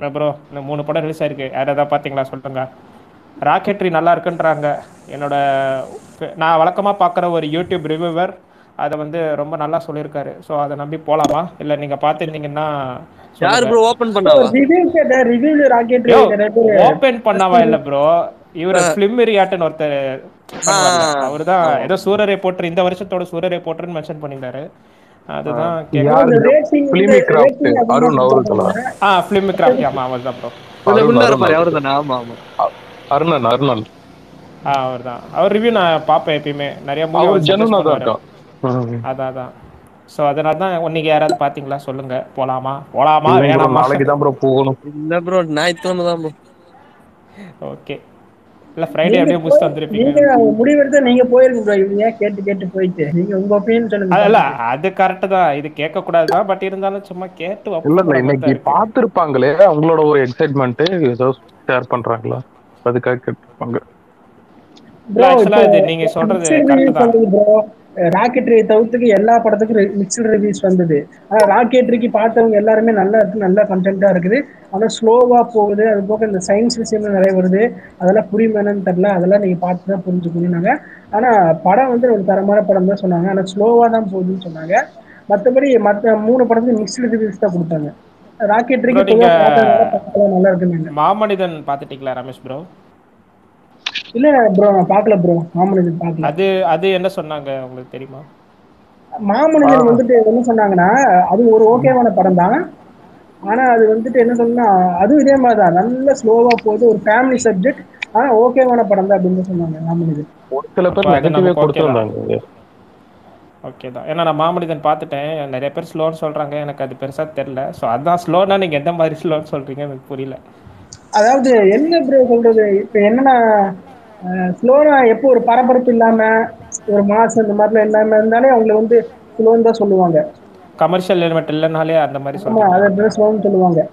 Bro இந்த மூணு படம் ரிலீஸ் ஆயிருக்கு யார் எதாவது பாத்தீங்களா சொல்லுங்க ராக்கெட்ரி நல்லா இருக்குன்றாங்க என்னோட நான் வழக்கமா பாக்குற ஒரு யூடியூப் ரிவ்யூவர் அத வந்து ரொம்ப நல்லா சொல்லியிருக்காரு ஸோ அத நம்பி போலாமா இல்ல நீங்க பாத்துருந்தீங்கன்னா யார் ப்ரோ ஓபன் ப்ரோ பண்ணாவா ரிவ்யூ கேட்ட ரிவ்யூ ராக்கெட் யோ நிறைய பேர் ஓபன் பண்ணவா இல்ல ப்ரோ இவரு ஆ. பிலிம் ரியாட்டன் ஒருத்தர் பண்ணுவார்ல ஆ. அவர் தான் ஆமா. ஏதோ சூரரை போட்டு இந்த வருஷத்தோட சூரரை போட்டுன்னு மென்ஷன் பண்ணியிருந்தாரு அதுதான் ப்ரோ கேட்க யாரு இந்த ரேட்டிங் வந்து பிலிமி கிராஃப்ட் ரேட்டிங் அதிகமா அருண் அவர்களா கொடுத்தாங்க ஆ ஃபிலிம் கிராஃப்ட் ஆமா அவர் தான் ப்ரோ இந்த அருண் குண்டா அருண் இருப்பாரு அவரு அவர்கள். தானே ஆமா ஆமா அ- அருணன் அருணன் ஆ அவர் தான் அவர் ரிவ்யூ நான் பார்ப்பேன் எப்பயுமே நிறைய மூவி அவர் அவர் சஜஸ்ட் ஜெனுனா தான் பண்ணுவாரு இருக்கான் ம். அதான் அதான் ஸோ அதனால தான் இன்னைக்கு யாராவது பார்த்தீங்களா சொல்லுங்க போலாமா போலாமா இல்லைங்க bro, வேணாமா நாளைக்கு தான் ப்ரோ போகணும் இல்ல ப்ரோ ஞாயிற்றுக்கிழமை தான் ப்ரோ ஓகே இல்லை ஃப்ரைடே நீங்க அப்படியே போய் முடிச்சுட்டு வந்திருப்பீங்க நீங்க முடிவெடுத்தா நீங்க போயிருங்க ப்ரோ இவங்க ஏன் கேட்டு கேட்டு போயிட்டு நீங்க உங்க ஒப்பீனியன் சொல்லுங்க அதல்ல பார்த்துட்டு. அது கரெக்டு தான் இது கேட்கக்கூடாது தான் பட் இருந்தாலும் சும்மா கேட்டு இல்ல வைப்போங்கிற இல்ல மாதிரி இன்னைக்கு தான் இருக்கு பார்த்திருப்பாங்களே அவங்களோட ஒரு எக்ஸைட்மெண்ட் ஏதோ ஷேர் பண்றாங்களா அதுக்காக கேட்டிருப்பாங்க ப்ரோ ஆக்சுவலா இப்போ இது நீங்க சொல்றது மிக்சட் கரெக்ட் ரிவ்யூஸ் தான் வந்தது ப்ரோ ராக்கெட்ரி தவிர்த்துக்கு எல்லா படத்துக்கும் மிக்சட் ரிவ்யூஸ் வந்தது ஆனா ராக்கெட்ரிக்கு பார்த்தவங்க எல்லாருமே நல்லா இருக்கு நல்ல கண்டென்ட்டா இருக்குது ஆனா ஸ்லோவா போகுது அது போக இந்த சயின்ஸ் விஷயம்லாம் நிறைய வருது அதெல்லாம் புரியுமானு தெரியல அதெல்லாம் நீங்க பார்த்து தான் புரிஞ்சுக்கணும்னாங்க ஆனா படம் வந்து ஒரு தரமான படம் தான் சொன்னாங்க ஆனா ஸ்லோவா தான் போகுதுன்னு சொன்னாங்க மற்றபடி மற்ற மூணு படத்துக்கு மிக்சட் ரிவ்யூஸ் தான் கொடுத்தாங்க ராக்கெட்ரிக்கு ப்ரோ நீங்க பொதுவாக பார்த்ததுனால படத்துல நல்லா இருக்குன்னு மாமனிதன் பார்த்துட்டீங்களா ரமேஷ் ப்ரோ இல்ல ப்ரோ நான் பார்க்கல ப்ரோ மாமனிதன் பார்க்கல அது அது என்ன சொன்னாங்க உங்களுக்கு தெரியுமா மாமனிதன் வந்துட்டு என்ன சொன்னாங்கன்னா அது ஒரு ஓகேவான படம் தான் ஆனா அது வந்துட்டு என்ன சொன்னா அதுவும் இதே மாதிரி தான் நல்ல ஸ்லோவா போகுது ஒரு ஃபேமிலி சப்ஜெக்ட் ஆனா ஓகேவான படம் தான் அப்படின்னு சொன்னாங்க மாமனிதன் ஒரு சில பேர் அப்ப அது நெகட்டிவே நமக்கு okay தான். கொடுத்துருந்தாங்க ஓகே தான் ஏன்னா நான் மாமனிதன் பார்த்துட்டேன் நிறைய பேர் ஸ்லோன்னு சொல்றாங்க எனக்கு அது பெருசா தெரியல ஸோ அதான் ஸ்லோனா நீங்க எந்த மாதிரி ஸ்லோன்னு சொல்றீங்க எனக்கு புரியல அதாவது என்ன ப்ரோ சொல்றது இப்ப என்னன்னா ஸ்லோனா எப்போ ஒரு பரபரப்பு இல்லாம ஒரு மாசம் இந்த மாதிரிலாம் இல்லாம இருந்தாலே அவங்களை வந்து ஸ்லோன்னு தான் சொல்லுவாங்க கமர்ஷியல் எலிமெண்ட் இல்லைனாலே அந்த மாதிரி ஆமா சொல்றீங்க அதை அப்படியே ஸ்லோன்னு சொல்லுவாங்க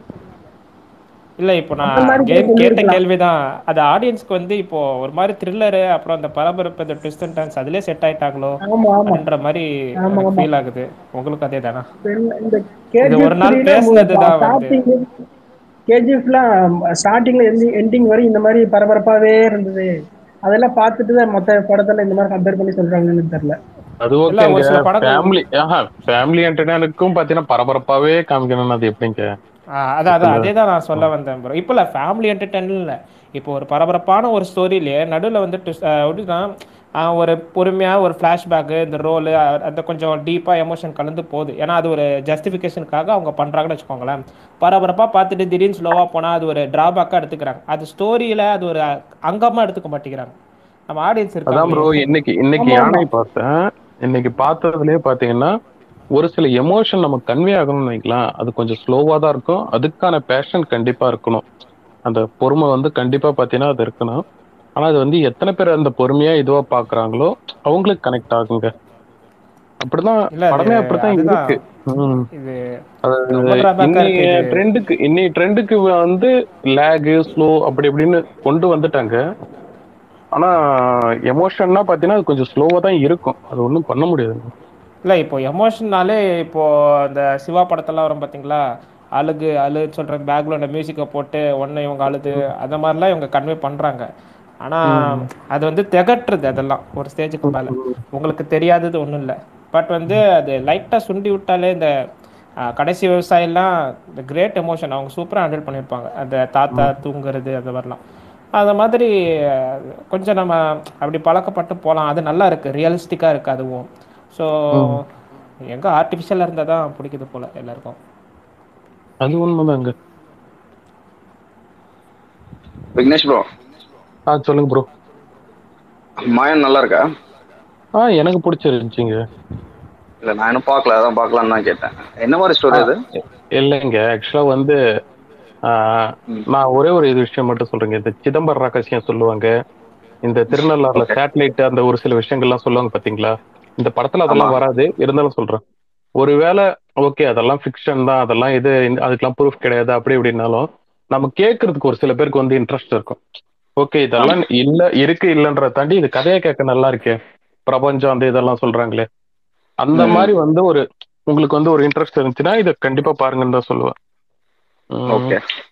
இல்ல இப்போ அந்த நான் மாதிரி கேம் கூட கேட்ட சொல்லியிருக்கலாம். கேள்விதான் அது ஆடியன்ஸ்க்கு வந்து இப்போ ஒரு மாதிரி த்ரில்லரு அப்புறம் அந்த பரபரப்பு இந்த ட்விஸ்ட் அண்ட் டர்ன்ஸ் அதுலயே செட் ஆயிட்டாங்களோ ஆமா ஆமா அப்படின்ற மாதிரி ஆமா, எனக்கு ஆமா. ஃபீல் ஆகுது உங்களுக்கு அதே தானா இந்த- இந்த இது ஒரு நாள் பேசுனதுதான் வந்து. ஸ்டார்டிங் கேஜிஎஃப்லாம் ஸ்டார்டிங்ல எண்டிங் வரை இந்த மாதிரி பரபரப்பாவே இருந்தது அதெல்லாம் பார்த்துட்டு தான் மற்ற படத்துல இந்த மாதிரி கம்பேர் பண்ணி சொல்றாங்கன்னு தெரியல அது இல்ல, ஒரு சில ஓகேங்க படங்கள் ஃபேமிலி ஆஹா ஃபேமிலி என்டர்டைனருக்கும் பாத்தீங்கன்னா பரபரப்பாவே காமிக்கணும்னு அது எப்படிங்க ஆ, அதான் அதான் அதே தான் நான் சொல்ல வந்தேன் ப்ரோ இப்போ இல்லை ஃபேமிலி என்டர்டைன்மெண்ட் இல்லை இப்போ ஒரு பரபரப்பான ஒரு ஸ்டோரியிலேயே நடுவில் வந்து twist- ஆ, எப்படின்னா ஆ, ஒரு பொறுமையாக ஒரு ஃப்ளாஷ்பேக்கு இந்த ரோலு அந்த கொஞ்சம் டீப்பாக எமோஷன் கலந்து போகுது ஏன்னா அது ஒரு ஜஸ்டிஃபிகேஷனுக்காக அவங்க பண்ணுறாங்கன்னு வச்சுக்கோங்களேன் பரபரப்பாக பார்த்துட்டு திடீர்னு ஸ்லோவாக போனால் அது ஒரு டிராபேக்காக எடுத்துக்கிறாங்க அது ஸ்டோரியில் அது ஒரு அங்கமாக எடுத்துக்க மாட்டேங்கிறாங்க நம்ம ஆடியன்ஸ் அதான் ப்ரோ இருக்காங்க இன்னைக்கு இன்னைக்கு ஆமா, ஆமா. யானை பார்த்தேன் இன்னைக்கு பார்த்ததுலயே பாத்தீங்கன்னா ஒரு சில எமோஷன் நம்ம கன்வே ஆகணும்னு வைக்கலாம் அது கொஞ்சம் ஸ்லோவா தான் இருக்கும் அதுக்கான பேஷன் கண்டிப்பா இருக்கணும் அந்த பொறுமை வந்து கண்டிப்பா பாத்தீங்கன்னா அது இருக்கணும் ஆனா அது வந்து எத்தனை பேர் அந்த பொறுமையா இதுவா பாக்குறாங்களோ அவங்களுக்கு கனெக்ட் ஆகுங்க அப்படிதான் இல்ல, அது- படமே அப்படித்தான் அதுதான். இருக்கு ம். இது அது ரொம்ப டிராபேக்காக இன்னைய இருக்கு இது ட்ரெண்டுக்கு இன்னைய ட்ரெண்டுக்கு வந்து லேகு ஸ்லோ அப்படி இப்படின்னு கொண்டு வந்துட்டாங்க ஆனா எமோஷன்னா பாத்தீங்கன்னா அது கொஞ்சம் ஸ்லோவா தான் இருக்கும் அது ஒண்ணும் பண்ண முடியாது இல்லை இப்போ எமோஷன்னாலே இப்போ அந்த சிவா படத்தெல்லாம் வரும் பார்த்தீங்களா அழுகு அழு சொல்ற பேக்ல அந்த மியூசிக்கை போட்டு ஒன்று இவங்க அழுது அந்த மாதிரிலாம் இவங்க கன்வே பண்ணுறாங்க ஆனால் அது வந்து திகட்டுறது அதெல்லாம் ஒரு ஸ்டேஜுக்கு மேலே உங்களுக்கு தெரியாதது ஒன்றும் இல்லை பட் வந்து அது லைட்டாக சுண்டி விட்டாலே இந்த ஆஹ், கடைசி விவசாயம்லாம் இந்த கிரேட் எமோஷன் அவங்க சூப்பராக ஹேண்டில் பண்ணியிருப்பாங்க அந்த தாத்தா தூங்குறது அந்த மாதிரிலாம் அந்த மாதிரி அஹ், கொஞ்சம் நம்ம அப்படி பழக்கப்பட்டு போகலாம் அது நல்லா இருக்குது ரியலிஸ்டிக்காக இருக்குது அதுவும் ஸோ எங்கே ஆர்டிஃபிஷியலாக இருந்தால் தான் பிடிக்குது போல் எல்லாருக்கும் அது உண்மைதாங்க விக்னேஷ் ப்ரோ ஆ சொல்லுங்க ப்ரோ மாயன் நல்லா இருக்கா ஆ எனக்கு பிடிச்சிருந்துச்சிங்க இல்ல நான் இன்னும் பார்க்கல அதான் பார்க்கலாம்னு தான் கேட்டேன் என்ன மாதிரி ஸ்டோரி அது இல்லைங்க ஆக்சுவலா வந்து ஆ, நான் ஒரே ஒரு இது விஷயம் மட்டும் சொல்றேங்க இந்த சிதம்பரம் ரகசியம் சொல்லுவாங்க இந்த திருநள்ளாறுல சேட்டலைட் அந்த ஒரு சில விஷயங்கள்லாம் சொல்லுவாங்க பாத்தீங்களா இந்த படத்துல அதெல்லாம் ஆமா. வராது இருந்தாலும் சொல்றேன் ஒருவேளை ஓகே அதெல்லாம் ஃபிக்ஷன் தான் அதெல்லாம் இது இந்த- அதுக்கெல்லாம் ப்ரூஃப் கிடையாது அப்படி இப்படின்னாலும் நம்ம கேட்கறதுக்கு ஒரு சில பேருக்கு வந்து இன்ட்ரெஸ்ட் இருக்கும் ஓகே இதெல்லாம் இல்ல இருக்கு இல்லன்றத தாண்டி இது கதையை கேட்க நல்லா இருக்கே பிரபஞ்சம் அந்த இதெல்லாம் சொல்றாங்களே அந்த ம். மாதிரி வந்து ஒரு உங்களுக்கு வந்து ஒரு இன்ட்ரெஸ்ட் இருந்துச்சுன்னா இதை கண்டிப்பா பாருங்கன்னு தான் சொல்லுவேன் ம். ஓகே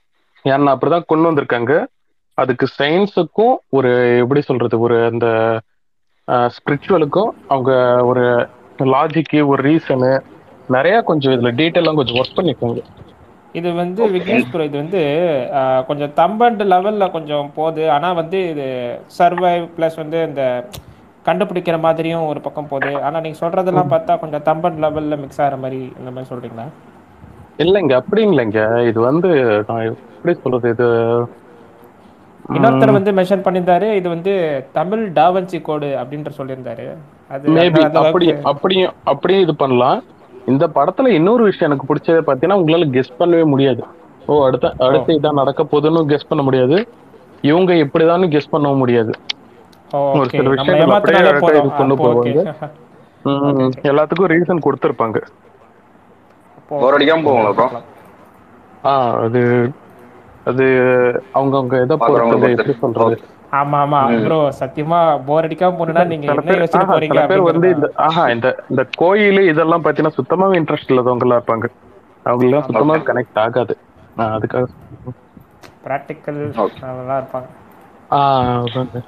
ஏன்னா அப்படிதான் கொண்டு வந்திருக்காங்க அதுக்கு சயின்ஸுக்கும் ஒரு எப்படி சொல்றது ஒரு அந்த ஸ்பிரிச்சுவலுக்கும் அவங்க ஒரு லாஜிக்கு ஒரு ரீசனு நிறைய கொஞ்சம் இதுல டீட்டெயிலாம் கொஞ்சம் ஒர்க் பண்ணிருக்காங்க இது வந்து விக்னேஷ் ப்ரோ இது வந்து ஆஹ், கொஞ்சம் தம்பண்ட் லெவலில் கொஞ்சம் போகுது ஆனால் வந்து இது சர்வைவ் ப்ளஸ் வந்து இந்த கண்டுபிடிக்கிற மாதிரியும் ஒரு பக்கம் போகுது ஆனால் நீங்கள் சொல்கிறதெல்லாம் பார்த்தா கொஞ்சம் தம்பண்ட் லெவலில் மிக்ஸ் ஆகிற மாதிரி இந்த மாதிரி சொல்கிறீங்களா இல்லைங்க அப்படி இல்லைங்க இது வந்து நான் எப்படி சொல்றது இது இன்னொருத்தர் வந்து மென்ஷன் பண்ணியிருந்தாரு இது வந்து தமிழ் டாவன்சி கோடு அப்படின்ற சொல்லியிருந்தாரு அது மேபி அந்த- அந்த அப்படி அளவுக்கு- அப்படியும் அப்படியும் இது பண்ணலாம் இந்த படத்துல இன்னொரு விஷயம் எனக்கு பிடிச்சது பாத்தீங்கன்னா உங்களால கெஸ் பண்ணவே முடியாது ஓ அடுத்த அடுத்து இதான் நடக்க போகுதுன்னு கெஸ் பண்ண முடியாது இவங்க இப்படிதான் கெஸ் பண்ணவும் முடியாது ஓ, ஒரு okay. சில நம்ம விஷயங்கள் ஏமாத்தினாலே அப்படியே போதும் இது கொண்டு அப்போ okay. ம், எல்லாத்துக்கும் ரீசன் கொடுத்துருப்பாங்க அப்போ போர் அடிக்காம போகுங்களா ப்ரோ ஆ அது அது அவங்கவங்க இதை பாக்குறவங்க பொறுத்தது எப்படி சொல்றது ஆமா ஆமா ப்ரோ சத்தியமா போர் அடிக்காம போனா நீங்க சில என்ன பேர் யோசிச்சுட்டு ஆஹா, போறீங்க சில பேர் வந்து இந்த அப்படிங்கறத- ஆஹா இந்த இந்த கோயில் இதெல்லாம் பாத்தீங்கன்னா சுத்தமாவே இன்ட்ரெஸ்ட் இல்லாதவங்களா இருப்பாங்க அவங்க எல்லாம் சுத்தமா கனெக்ட் ஆகாது ஆ, அதுக்காக ப்ராக்டிக்கல் Okay. நல்லா இருப்பாங்க ஆ அதாங்க.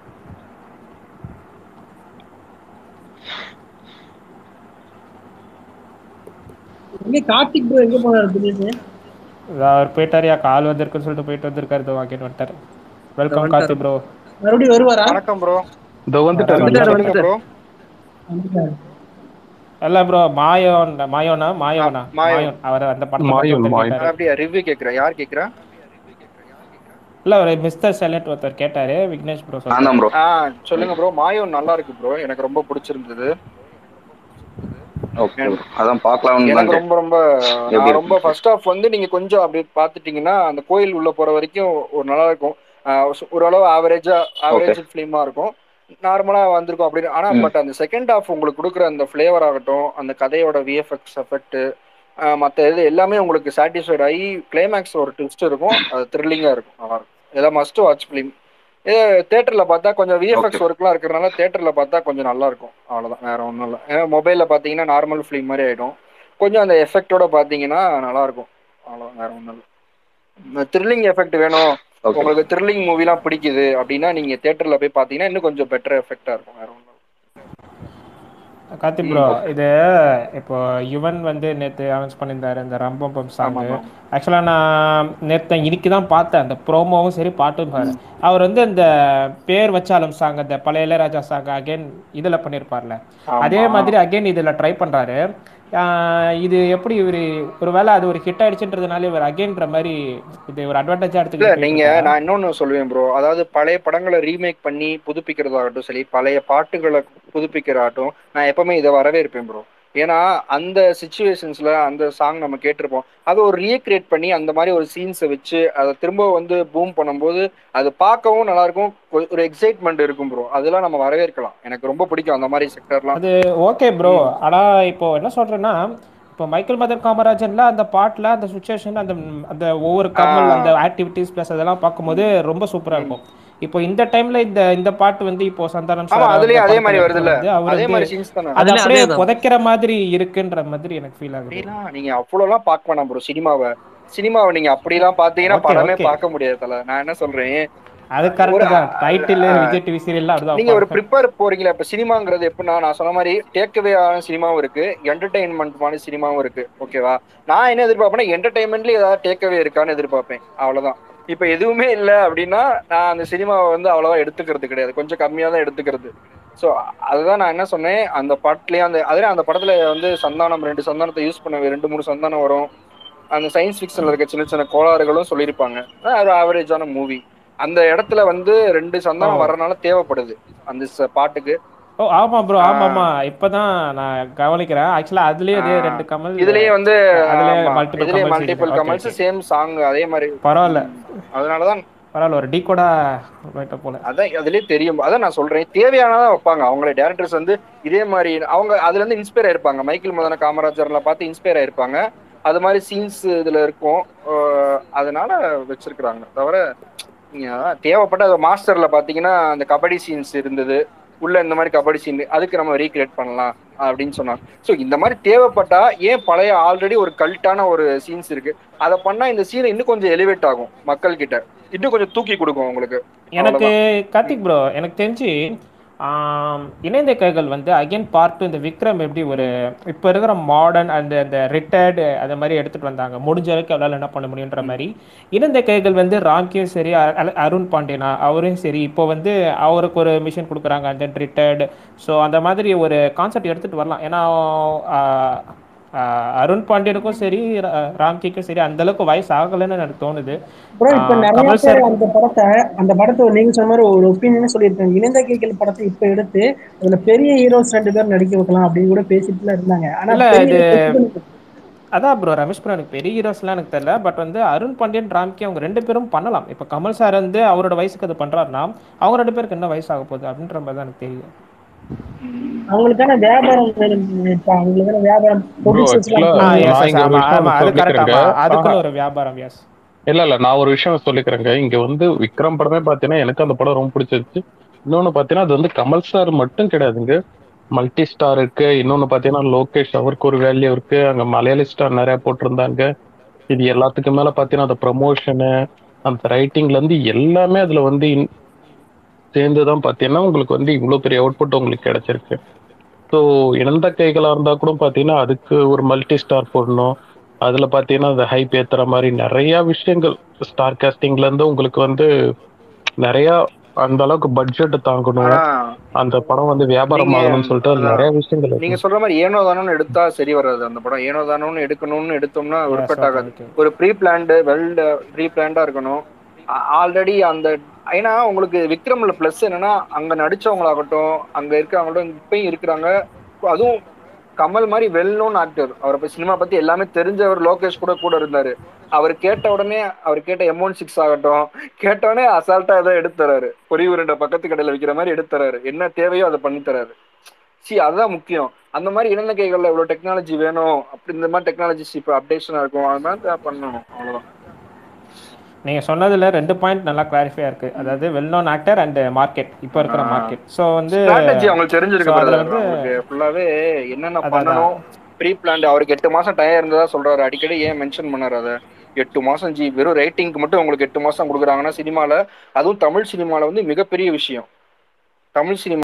எங்க கார்த்திக் ப்ரோ எங்க போனாரு திடீர்னு இதோ அவர் போயிட்டாரியா கால் வந்திருக்குன்னு சொல்லிட்டு போயிட்டு வந்திருக்காரு இதோ வாங்கிட்டு வந்துட்டாரு வெல்கம் கார்த்தி ப்ரோ மறுபடியும் வருவாரா வணக்கம் ப்ரோ இதோ வந்துட்டாரு வந்துட்டாரு, சொல்லுங்க ப்ரோ வந்துட்டாரு. இல்ல ப்ரோ மாயோன் மாயோனா மாயோனா ஆ, மாயோன். மாயோன் அவர் அந்த படத்தை மாயோன், பத்தி மாயோன். கேட்டாரு. அப்படியா ரிவ்யூ கேக்குறேன் யார் கேக்குறா இல்ல ஒரு மிஸ்டர் செலட் ஒருத்தர் கேட்டாரு விக்னேஷ் ப்ரோ நான் தான் ப்ரோ ஆ சொல்லுங்க ப்ரோ மாயோன் நல்லா இருக்கு ப்ரோ எனக்கு ரொம்ப பிடிச்சிருந்தது ஓகே அதான் பார்க்கலாம்னு தான் எனக்கு கேட்டேன். ரொம்ப ரொம்ப எப்படி நான் இருக்கு? ரொம்ப ஃபர்ஸ்ட் ஆஃப் வந்து நீங்க கொஞ்சம் அப்படி பாத்துட்டீங்கன்னா அந்த கோயில் உள்ள போற வரைக்கும் ஒரு நல்லா இருக்கும் ஆ, ஒரு- ஓரளவு ஆவரேஜா ஆவரேஜ் ஃபிலிமா இருக்கும் நார்மலா வந்திருக்கும் அப்படின்னு ஆனா ம். பட் அந்த செகண்ட் ஹாஃப் உங்களுக்கு கொடுக்குற அந்த ஃபிளேவர் ஆகட்டும் அந்த கதையோட விஎஃப்எக்ஸ் எஃபெக்ட் மற்ற இது எல்லாமே உங்களுக்கு சாட்டிஸ்ஃபைட் ஆகி கிளைமேக்ஸ் ஒரு ட்விஸ்ட் இருக்கும் அது த்ரில்லிங்கா இருக்கும் நல்லா இருக்கும் இதெல்லாம் மஸ்ட் வாட்ச் ஃபிலிம் இது தேட்டர்ல பார்த்தா கொஞ்சம் விஎஃப்எக்ஸ் ஒர்க்லாம் இருக்கிறனால தேட்டர்ல பார்த்தா கொஞ்சம் நல்லா இருக்கும் அவ்வளவுதான் வேற ஒன்றும் இல்லை ஏன்னா மொபைல்ல பார்த்தீங்கன்னா நார்மல் ஃபிலிம் மாதிரி ஆயிடும் கொஞ்சம் அந்த எஃபெக்டோட பார்த்தீங்கன்னா நல்லா இருக்கும் அவ்வளோதான் வேற ஒன்றும் இல்லை த்ரில்லிங் எஃபெக்ட் வேணும் ஓகே உங்களுக்கு த்ரில்லிங் மூவிலாம் பிடிக்குது அப்படின்னா நீங்க தேட்டர்ல போய் பார்த்தீங்கன்னா இன்னும் கொஞ்சம் பெட்டர் எஃபெக்டா இருக்கும் வேற ஒன்றும் கார்த்தி ப்ரோ இது இப்போ யுவன் வந்து நேத்து அனௌன்ஸ் பண்ணியிருந்தாரு இந்த ரம்பம் சாங் ஆமா. ஆக்சுவலா நான் நேத்து இன்னைக்கு தான் பார்த்தேன் அந்த ப்ரோமோவும் சரி பாட்டும் பாரு அவர் வந்து இந்த பேர் வச்சாலும் சாங் அந்த பழைய இளையராஜா சாங் அகைன் இதுல பண்ணியிருப்பார்ல ஆமா. அதே மாதிரி அகைன் இதுல ட்ரை பண்றாரு ஆஹ் இது எப்படி இவரு ஒருவேளை அது ஒரு ஹிட் ஆயிடுச்சுன்றதுனால இவர் அகைன்ற மாதிரி இது ஒரு அட்வான்டேஜா இல்ல எடுத்துக்கிட்டு நீங்க போயிட்டு இருக்காரா? நான் இன்னொன்னு சொல்லுவேன் ப்ரோ அதாவது பழைய படங்களை ரீமேக் பண்ணி புதுப்பிக்கிறதாகட்டும் சரி பழைய பாட்டுகளை புதுப்பிக்கிறதாகட்டும் நான் எப்பவுமே இதை வரவேற்பேன் ப்ரோ ஏன்னா அந்த சுச்சுவேஷன்ஸ்ல அந்த சாங் நம்ம கேட்டிருப்போம் அதை ஒரு ரீக்ரியேட் பண்ணி அந்த மாதிரி ஒரு சீன்ஸை வச்சு அதை திரும்ப வந்து பூம் பண்ணும்போது அது பார்க்கவும் நல்லா இருக்கும் ஒரு- ஒரு எக்ஸைட்மெண்ட் இருக்கும் ப்ரோ அதெல்லாம் நம்ம வரவேற்கலாம் எனக்கு ரொம்ப பிடிக்கும் அந்த மாதிரி செக்டர்லாம் அது ஓகே ப்ரோ ஆனா இப்போ என்ன சொல்றேன்னா இப்போ மைக்கேல் மதன் காமராஜன்ல அந்த பாட்டுல அந்த சுச்சுவேஷன் அந்த அந்த ஒவ்வொரு கமல் அந்த ஆக்டிவிட்டிஸ் பிளஸ் அதெல்லாம் பார்க்கும்போது ரொம்ப சூப்பரா இருக்கும் இப்போ இந்த டைம்ல இந்த இந்த பாட்டு வந்து இப்போ சந்தானம் ஆமா sir அதுலயும் அந்த அதே மாதிரி படத்துல வருதுல்ல வந்து அவர் அதே வந்து மாதிரி சீன்ஸ் தானே அது அதுலயும் அப்படியே அதேதான். புதைக்கிற மாதிரி இருக்குன்ற மாதிரி எனக்கு ஃபீல் ஆகுது அப்படிலாம் நீங்க அவ்வளவுலாம் பார்க்க வேணாம் ப்ரோ சினிமாவை சினிமாவை நீங்க அப்படிலாம் பாத்தீங்கன்னா Okay, படமே okay. பார்க்க முடியாது தல நான் என்ன சொல்றேன் அது கரெக்ட் ஒரு- தான் டைட்டில் ஆ, விஜய் டிவி சீரியல்ல அப்படிதான் நீங்க ஒரு வைப்பாங்க. ப்ரிப்பேர் போறீங்களா இப்ப சினிமாங்கிறது எப்படின்னா நான் சொன்ன மாதிரி டேக்அவே ஆன சினிமாவும் இருக்கு என்டர்டைன்மெண்ட்மான சினிமாவும் இருக்கு ஓகேவா நான் என்ன எதிர்பார்ப்பேன்னா என்டர்டைன்மெண்ட்லயே ஏதாவது டேக்அவே இருக்கான்னு எதிர்பார்ப்பேன் அவ்வளவுதான் இப்ப எதுவுமே இல்ல அப்படின்னா நான் அந்த சினிமாவை வந்து அவ்வளவா எடுத்துக்கிறது கிடையாது கொஞ்சம் கம்மியா தான் எடுத்துக்கிறது ஸோ அதுதான் நான் என்ன சொன்னேன் அந்த பாட்டுலயே அந்த அதே அந்த படத்துல வந்து சந்தானம் ரெண்டு சந்தானத்தை யூஸ் பண்ண ரெண்டு மூணு சந்தானம் வரும் அந்த சயின்ஸ் ஃபிக்ஷன்ல இருக்க சின்ன சின்ன கோளாறுகளும் சொல்லியிருப்பாங்க அஹ் ஒரு ஆவரேஜான மூவி அந்த இடத்துல வந்து ரெண்டு சந்தானம் ஓ. வர்றதுனால தேவைப்படுது அந்த ச- பாட்டுக்கு ஓ ஆமா ப்ரோ ஆ. ஆமா ஆமா இப்பதான் நான் கவனிக்கிறேன் ஆக்சுவலா அதுலயே அதே ஆ. ரெண்டு கமல் இதுலயே வந்து அதுலயே ஆமா, multiple இதுலயே Kamals மல்டிபிள் இருக்கு. கமல்ஸ் Okay, okay. சேம் சாங் அதே மாதிரி பரவாயில்ல அதனாலதான் பரவாயில்ல ஒரு டீ கூட போல அதான் அதுலயே தெரியும் அதான் நான் சொல்றேன் தேவையானதான் வைப்பாங்க அவங்களே டேரக்டர்ஸ் வந்து இதே மாதிரி அவங்க அதுல இருந்து இன்ஸ்பயர் ஆயிருப்பாங்க மைக்கேல் மதன காமராஜர்லாம் பார்த்து இன்ஸ்பயர் ஆயிருப்பாங்க அது மாதிரி சீன்ஸ் இதுல இருக்கும் அஹ் அதனால வச்சிருக்கிறாங்க தவிர நீங்க அதான் தேவைப்பட்ட அது மாஸ்டர்ல பாத்தீங்கன்னா அந்த கபடி சீன்ஸ் இருந்தது உள்ள இந்த மாதிரி கபடி சீன் அதுக்கு நம்ம ரீக்ரியேட் பண்ணலாம் அப்படின்னு சொன்னாங்க ஸோ இந்த மாதிரி தேவைப்பட்டா ஏன் பழைய ஆல்ரெடி ஒரு கல்ட்டான ஒரு சீன்ஸ் இருக்கு அதை பண்ணா இந்த சீன் இன்னும் கொஞ்சம் எலிவேட் ஆகும் மக்கள் கிட்ட இன்னும் கொஞ்சம் தூக்கி கொடுக்கும் உங்களுக்கு எனக்கு கார்த்திக் ப்ரோ எனக்கு தெரிஞ்சு ஆம், இணைந்த கைகள் வந்து அகைன் பார்ட் இந்த விக்ரம் எப்படி ஒரு இப்போ இருக்கிற மாடர்ன் அந்த அந்த ரிட்டையர்டு அந்த மாதிரி எடுத்துட்டு வந்தாங்க முடிஞ்ச வரைக்கும் அவளால் என்ன பண்ண முடியுன்ற மாதிரி இணைந்த கைகள் வந்து ராங்கியும் சரி அ- அ- அருண் பாண்டியனா அவரும் சரி இப்போ வந்து அவருக்கு ஒரு மிஷன் கொடுக்குறாங்க அந்த ரிட்டையர்டு ஸோ அந்த மாதிரி ஒரு கான்செப்ட் எடுத்துட்டு வரலாம் ஏன்னா ஆ, ஆ, அருண் பாண்டியனுக்கும் சரி ரா- ராம்கிக்கும் சரி அந்த அளவுக்கு வயசு ஆகலைன்னு எனக்கு தோணுது ப்ரோ இப்ப ஆ, நிறைய கமல் பேர் சார் அந்த படத்தை அந்த படத்தை நீங்க சொன்ன மாதிரி ஒரு ஒப்பீனியன் சொல்லியிருக்காங்க இணைந்த கைகள் படத்தை இப்ப எடுத்து அதுல பெரிய ஹீரோஸ் ரெண்டு பேர் நடிக்க வைக்கலாம் அப்படின்னு கூட பேசிட்டுல இருந்தாங்க ஆனா இல்ல, பெரிய இது- அதான் ப்ரோ ரமேஷ் ப்ரோ எனக்கு பெரிய ஹீரோஸ்லாம் எனக்கு தெரியல பட் வந்து அருண் பாண்டியன் ராம்கி அவங்க ரெண்டு பேரும் பண்ணலாம் இப்போ கமல் சார் வந்து அவரோட வயசுக்கு அது பண்றாருன்னா அவங்க ரெண்டு பேருக்கு என்ன வயசு ஆக போகுது அப்படின்ற மாதிரி தான் எனக்கு தெரியும் அவங்களுக்கான வியாபாரம் வேணும் இப்ப அவங்களுக்கான வியாபாரம் producers actually- எல்லாம் ஆ, நான் yes, yes, இங்க ஒரு ஆமா, விஷயம் ஆமா, அது correct, சொல்லிக்கிறேங்க. ஆமா. அதுக்குன்னு ஒரு வியாபாரம் எஸ் இல்ல இல்ல நான் ஒரு விஷயம் சொல்லிக்கிறேங்க இங்க வந்து விக்ரம் படமே பாத்தீங்கன்னா எனக்கு அந்த படம் ரொம்ப பிடிச்சிருச்சு இன்னொன்னு பாத்தீங்கன்னா அது வந்து கமல் சார் மட்டும் கிடையாதுங்க மல்டி ஸ்டார் இருக்கு இன்னொன்னு பாத்தீங்கன்னா லோகேஷ் அவருக்கு ஒரு வேல்யூ இருக்கு அங்க மலையாளி ஸ்டார் நிறைய போட்டிருந்தாங்க இது எல்லாத்துக்கு மேல பாத்தீங்கன்னா அந்த ப்ரமோஷனு அந்த ரைட்டிங்ல இருந்து எல்லாமே அதுல வந்து இன்- சேர்ந்துதான் பாத்தீங்கன்னா உங்களுக்கு வந்து இவ்வளவு பெரிய அவுட்புட் உங்களுக்கு கிடைச்சிருக்கு ஸோ இழந்த கைகளா இருந்தா கூட பாத்தீங்கன்னா அதுக்கு ஒரு மல்டி ஸ்டார் போடணும் அதுல பாத்தீங்கன்னா அந்த ஹைப் ஏத்துற மாதிரி நிறைய விஷயங்கள் ஸ்டார் காஸ்டிங்ல இருந்து உங்களுக்கு வந்து நிறைய அந்த அளவுக்கு பட்ஜெட் தாங்கணும் ஆனா அந்த படம் வந்து வியாபாரம் நீங்க- ஆகணும்னு சொல்லிட்டு அதுல நிறைய விஷயங்கள் நீங்க இருக்கு. சொல்ற மாதிரி ஏனோ தானோன்னு எடுத்தா சரி வராது அந்த படம் ஏனோ தானோன்னு எடுக்கணும்னு எடுத்தோம்னா ஒரு Yes, பெட் okay, ஆகாது okay. ஒரு ப்ரீ பிளான்டு வெல் ப்ரீ பிளான்டா இருக்கணும் ஆல்ரெடி அந்த ஏன்னா உங்களுக்கு விக்ரம்ல பிளஸ் என்னன்னா அங்க நடிச்சவங்களாகட்டும் அங்க இருக்கவங்களும் இப்பயும் இருக்கிறாங்க அதுவும் கமல் மாதிரி வெல் நோன் ஆக்டர் அவரை பத்தி சினிமா பத்தி எல்லாமே தெரிஞ்சவர் லோகேஷ் கூட கூட இருந்தாரு அவர் கேட்ட உடனே அவர் கேட்ட எமௌன் சிக்ஸ் ஆகட்டும் கேட்ட உடனே அசால்ட்டா ஏதோ எடுத்து தராரு பொரிய உருண்டை பக்கத்து கடையில விற்கிற மாதிரி எடுத்து தராரு என்ன தேவையோ அதை பண்ணி தராரு சி அதுதான் முக்கியம் அந்த மாதிரி இணைந்த கைகள்ல இவ்வளவு டெக்னாலஜி வேணும் அப்படி இந்த மாதிரி டெக்னாலஜிஸ் இப்போ அப்டேஷனா இருக்கும் அது மாதிரி தான் பண்ணணும் அவ்வளவுதான் நீங்க சொன்னதுல ரெண்டு பாயிண்ட் நல்லா கிளாரிஃபையா இருக்கு அதாவது well known actor and market இப்போ இருக்கிற ஆ. மார்க்கெட் ஸோ வந்து ஸ்ட்ராட்டஜி அவங்களுக்கு தெரிஞ்சிருக்கு So, அதுல brother. வந்து- அவங்களுக்கு ஃபுல்லாவே என்னென்ன அதான், பண்ணணும் ப்ரீ பிளான் அவருக்கு எட்டு மாசம் டயம் இருந்ததா சொல்றாரு அடிக்கடி ஏன் மென்ஷன் பண்ணாரு அதை எட்டு மாசம் ஜி வெறும் ரேட்டிங்க்கு மட்டும் உங்களுக்கு எட்டு மாசம் கொடுக்குறாங்கன்னா சினிமால அதுவும் தமிழ் சினிமால வந்து மிகப்பெரிய விஷயம் தமிழ் சினிமா